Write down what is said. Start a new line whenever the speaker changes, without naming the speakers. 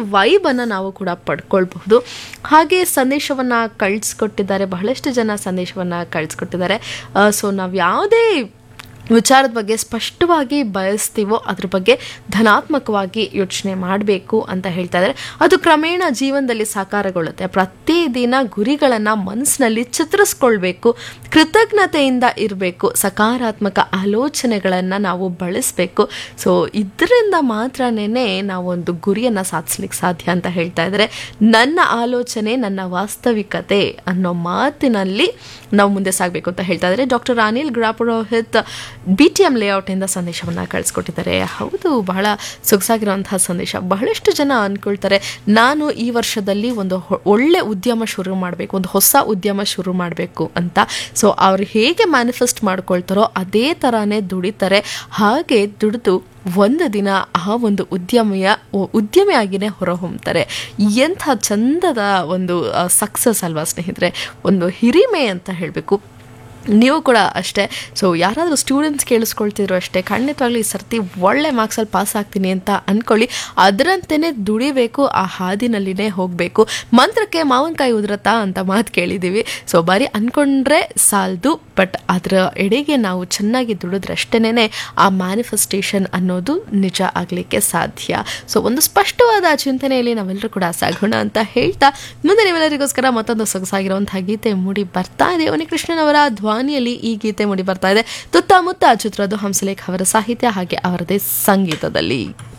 ವೈಬನ್ನು ನಾವು ಕೂಡ ಪಡ್ಕೊಳ್ಬಹುದು ಹಾಗೆ ಸಂದೇಶವನ್ನು ಕಳಿಸ್ಕೊಟ್ಟಿದ್ದಾರೆ ಬಹಳಷ್ಟು ಜನ ಸಂದೇಶವನ್ನು ಕಳಿಸ್ಕೊಟ್ಟಿದ್ದಾರೆ ಸೊ ನಾವು ಯಾವುದೇ ವಿಚಾರದ ಬಗ್ಗೆ ಸ್ಪಷ್ಟವಾಗಿ ಬಯಸ್ತೀವೋ ಅದ್ರ ಬಗ್ಗೆ ಧನಾತ್ಮಕವಾಗಿ ಯೋಚನೆ ಮಾಡಬೇಕು ಅಂತ ಹೇಳ್ತಾ ಇದ್ದಾರೆ ಅದು ಕ್ರಮೇಣ ಜೀವನದಲ್ಲಿ ಸಾಕಾರಗೊಳ್ಳುತ್ತೆ ಪ್ರತಿದಿನ ಗುರಿಗಳನ್ನು ಮನಸ್ಸಿನಲ್ಲಿ ಚಿತ್ರಿಸ್ಕೊಳ್ಬೇಕು ಕೃತಜ್ಞತೆಯಿಂದ ಇರಬೇಕು ಸಕಾರಾತ್ಮಕ ಆಲೋಚನೆಗಳನ್ನು ನಾವು ಬಳಸಬೇಕು ಸೊ ಇದರಿಂದ ಮಾತ್ರನೇ ನಾವೊಂದು ಗುರಿಯನ್ನು ಸಾಧಿಸ್ಲಿಕ್ಕೆ ಸಾಧ್ಯ ಅಂತ ಹೇಳ್ತಾ ಇದ್ದಾರೆ ನನ್ನ ಆಲೋಚನೆ ನನ್ನ ವಾಸ್ತವಿಕತೆ ಅನ್ನೋ ಮಾತಿನಲ್ಲಿ ನಾವು ಮುಂದೆ ಸಾಗಬೇಕು ಅಂತ ಹೇಳ್ತಾ ಇದ್ದಾರೆ doctor Anil Grapurohit B T M ಲೇಔಟಿಂದ ಸಂದೇಶವನ್ನು ಕಳಿಸ್ಕೊಟ್ಟಿದ್ದಾರೆ ಹೌದು ಬಹಳ ಸೊಗಸಾಗಿರುವಂತಹ ಸಂದೇಶ ಬಹಳಷ್ಟು ಜನ ಅಂದ್ಕೊಳ್ತಾರೆ ನಾನು ಈ ವರ್ಷದಲ್ಲಿ ಒಂದು ಹೊ- ಒಳ್ಳೆ ಉದ್ಯಮ ಶುರು ಮಾಡಬೇಕು ಒಂದು ಹೊಸ ಉದ್ಯಮ ಶುರು ಮಾಡಬೇಕು ಅಂತ ಸೊ ಅವ್ರು ಹೇಗೆ ಮ್ಯಾನಿಫೆಸ್ಟ್ ಮಾಡ್ಕೊಳ್ತಾರೋ ಅದೇ ಥರನೇ ದುಡಿತಾರೆ ಹಾಗೆ ದುಡಿದು ಒಂದು ದಿನ ಆ ಒಂದು ಉದ್ಯಮಿಯ ಉದ್ಯಮಿಯಾಗಿಯೇ ಹೊರಹೊಮ್ತಾರೆ ಎಂಥ ಚಂದದ ಒಂದು ಸಕ್ಸಸ್ ಅಲ್ವಾ ಸ್ನೇಹಿತರೆ ಒಂದು ಹಿರಿಮೆ ಅಂತ ಹೇಳಬೇಕು ನೀವು ಕೂಡ ಅಷ್ಟೇ ಸೊ ಯಾರಾದರೂ ಸ್ಟೂಡೆಂಟ್ಸ್ ಕೇಳಿಸ್ಕೊಳ್ತಿದ್ರು ಅಷ್ಟೇ ಖಂಡಿತವಾಗ್ಲೂ ಈ ಸರ್ತಿ ಒಳ್ಳೆ ಮಾರ್ಕ್ಸಲ್ಲಿ ಪಾಸ್ ಆಗ್ತೀನಿ ಅಂತ ಅಂದ್ಕೊಳ್ಳಿ ಅದರಂತೆಯೇ ದುಡಿಬೇಕು ಆ ಹಾದಿನಲ್ಲಿನೇ ಹೋಗಬೇಕು ಮಂತ್ರಕ್ಕೆ ಮಾವಿನಕಾಯಿ ಉದುರತ್ತಾ ಅಂತ ಮಾತು ಕೇಳಿದ್ದೀವಿ ಸೊ ಬರೀ ಅಂದ್ಕೊಂಡ್ರೆ ಸಾಲದು ಬಟ್ ಅದರ ಎಡೆಗೆ ನಾವು ಚೆನ್ನಾಗಿ ದುಡಿದ್ರಷ್ಟೇನೆ ಆ ಮ್ಯಾನಿಫೆಸ್ಟೇಷನ್ ಅನ್ನೋದು ನಿಜ ಆಗಲಿಕ್ಕೆ ಸಾಧ್ಯ ಸೊ ಒಂದು ಸ್ಪಷ್ಟವಾದ ಚಿಂತನೆಯಲ್ಲಿ ನಾವೆಲ್ಲರೂ ಕೂಡ ಸಾಗೋಣ ಅಂತ ಹೇಳ್ತಾ ಮುಂದೆ ನೀವೆಲ್ಲರಿಗೋಸ್ಕರ ಮತ್ತೊಂದು ಸೊಗಸಾಗಿರುವಂತಹ ಗೀತೆ ಮೂಡಿ ಬರ್ತಾ ಇದೆ ಅವನಿ ಕೃಷ್ಣನವರ ಧ್ವನಿಯಲ್ಲಿ ಈ ಗೀತೆ ಮೂಡಿ ಬರ್ತಾ ಇದೆ ತುತ್ತಮುತ್ತ ಚಿತ್ರದ ಹಂಸಲೇಖ್ ಅವರ ಸಾಹಿತ್ಯ ಹಾಗೆ ಅವರದೇ ಸಂಗೀತದಲ್ಲಿ